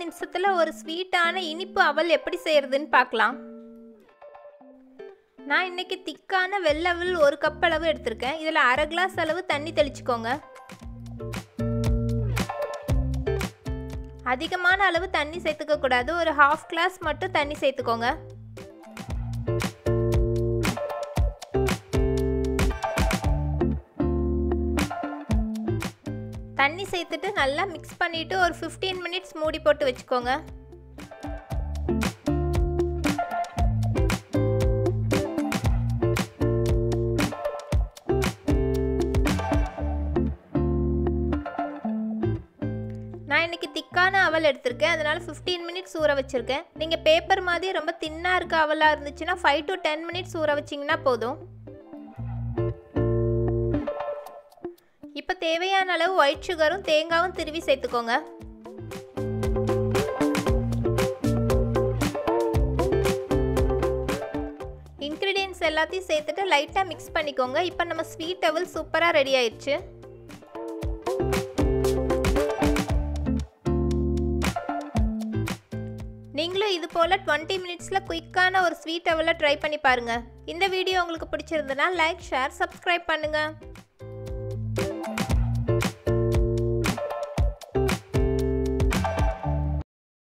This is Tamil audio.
நிமிஷத்தில் ஒரு ஸ்வீட்டான இனிப்பு அவல் எப்படி செய்கிறதுன்னு பார்க்கலாம் நான் இன்னைக்கு திக்கான வெள்ளை அவல் ஒரு கப் அளவு எடுத்திருக்கேன் இதில் அரை கிளாஸ் அளவு தண்ணி தெளிச்சுக்கோங்க அதிகமான அளவு தண்ணி சேர்த்துக்க கூடாது ஒரு ஹாஃப் கிளாஸ் மட்டும் தண்ணி சேர்த்துக்கோங்க தண்ணி சேர்த்துட்டு நல்லா மிக்ஸ் பண்ணிவிட்டு ஒரு ஃபிஃப்டீன் மினிட்ஸ் மூடி போட்டு வச்சுக்கோங்க நான் இன்னைக்கு திக்கான அவல் எடுத்திருக்கேன் அதனால் ஃபிஃப்டீன் மினிட்ஸ் ஊற வச்சுருக்கேன் நீங்கள் பேப்பர் மாதிரி ரொம்ப தின்னாக இருக்க அவலாக இருந்துச்சுன்னா ஃபைவ் டு டென் மினிட்ஸ் ஊற வச்சிங்கன்னா போதும் இப்போ தேவையான அளவு ஒயிட் சுகரும் தேங்காவும் திருவி சேர்த்துக்கோங்க இன்க்ரீடியன்ஸ் எல்லாத்தையும் சேர்த்துட்டு லைட்டாக மிக்ஸ் பண்ணிக்கோங்க இப்போ நம்ம ஸ்வீட் அவல் சூப்பராக ரெடி ஆயிடுச்சு நீங்களும் இது போல் டுவெண்ட்டி மினிட்ஸில் குயிக்கான ஒரு ஸ்வீட் அவலை ட்ரை பண்ணி பாருங்கள் இந்த வீடியோ உங்களுக்கு பிடிச்சிருந்தனா லைக் ஷேர் சப்ஸ்கிரைப் பண்ணுங்கள்